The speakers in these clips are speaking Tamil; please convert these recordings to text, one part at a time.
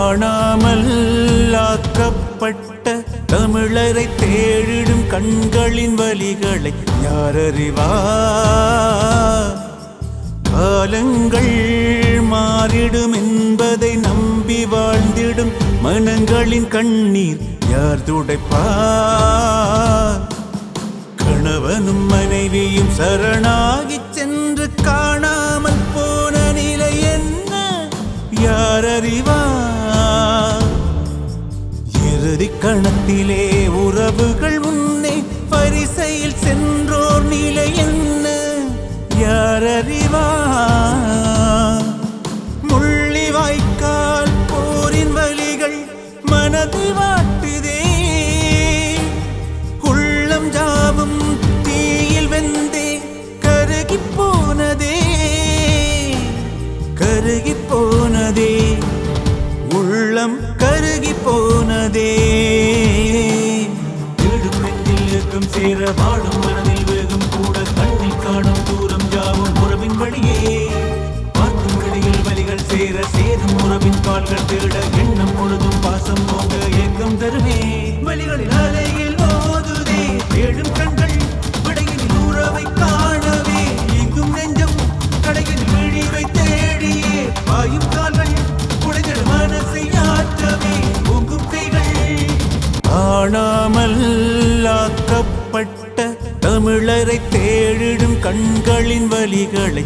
காணாமல் ஆக்கப்பட்ட தமிழரை தேடிடும் கண்களின் வலிகளை யாரறிவார் காலங்கள் மாறிடும் என்பதை நம்பி வாழ்ந்திடும் மனங்களின் கண்ணீர் யார் துடைப்பார் கணவனும் மனைவியும் சரணாகிச் சென்று காணாமல் போன நிலை என்ன யார் அறிவார் இறுதி கணத்திலே உறவுகள் முன்னே பரிசையில் சென்றோர் நிலை என்ன யார் அறிவார் முள்ளி வாய்க்கால் போரின் வலிகள் மனதை வாட்டுதே உள்ளம் ஜாவும் தீயில் வெந்தே கருகிப் போனதே கருகிப் போனதே உள்ளம் கருகி போனதே தேடும் நெஞ்சில் இருக்கும் சேர வாடும் மனதில் வேகம் கூட கண்ணில் காணும் தூரம் ஜாவும் உறவின் வழியே பார்க்கும் வெளியில் வலிகள் சேர சேரும் உறவின் கால்கள் தேட எண்ணம் முழுதும் பாசம் போக ஏக்கம் தருமே வழிகளில் அலையில் மோதுதே தேடும் கண்கள் விடையில் உறவை காணவே இங்கும் நெஞ்சம் கடையில் விழிவை தேடியே பாயும் கால்கள் உடைகள் மனசை ஆற்றவே பொங்கும் கைகள் காணாமல் ஆக்கப்பட்ட தமிழரை தேடிடும் கண்களின் வலிகளை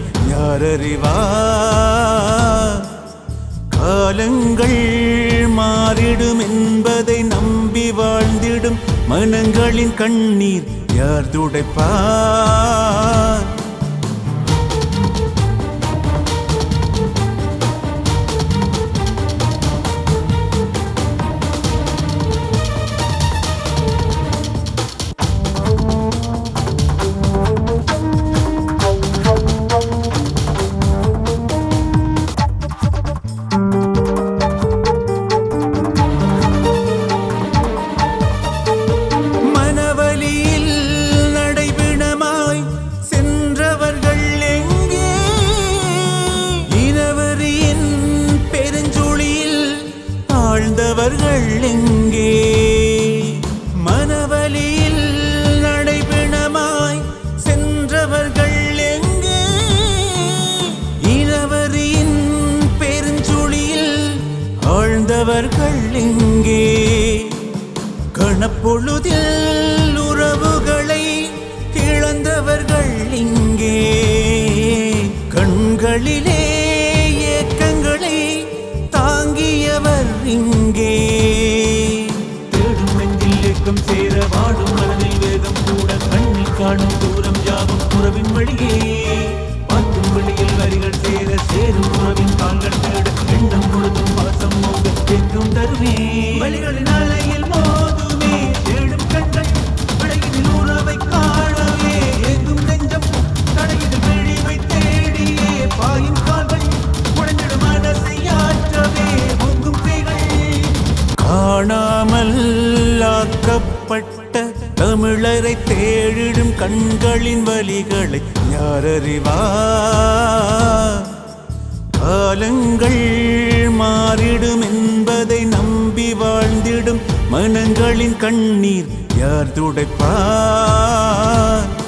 யாரறிவார் காலங்கள் மாறிடும் என்பதை நம்பி வாழ்ந்திடும் மனங்களின் கண்ணீர் யார் துடைப்பார் மனவலியில் நடைபிணமாய் சென்றவர்கள் எங்கே இனவரியின் பெருஞ்சுழியில் ஆழ்ந்தவர்கள் எங்கே மனவலியில் நடைபிணமாய் சென்றவர்கள் எங்கே இனவரியின் பெருஞ்சுழியில் ஆழ்ந்தவர்கள் எங்கே கணப்பொழுதில் உறவுகளை இழந்தவர்கள் இங்கே கண்களிலே ஏக்கங்களை தாங்கியவர் இங்கே தேடும் நெஞ்சில் ஏக்கம் சேர வாடும் மனதில் வேகம் கூட கண்ணில் காணும் தூரம் யாவும் உறவின் வழியே பார்க்கும் வெளியில் வரிகள் சேர சேரும் உறவின் கால்கள் தேட எண்ணம் முழுதும் பாசம் மோக ஏக்கம் தருமே வழிகளின் அலையில் மோதுமே தேடும் கண்கள் விடையில் உறவை காணவே எங்கும் நெஞ்சம் தடையில் விழிவை தேடியே பாயும் கால்கள் உடைந்திடும் மனசை ஆற்றவே பொங்கும் கைகள் காணாமல் ஆக்கப்பட்ட தமிழரை தேடிடும் கண்களின் வலிகளை யாரறிவார் காலங்கள் மாறிடும் என்பதை நம்பி வாழ்ந்திடும் மனங்களின் கண்ணீர் யார் துடைப்பார்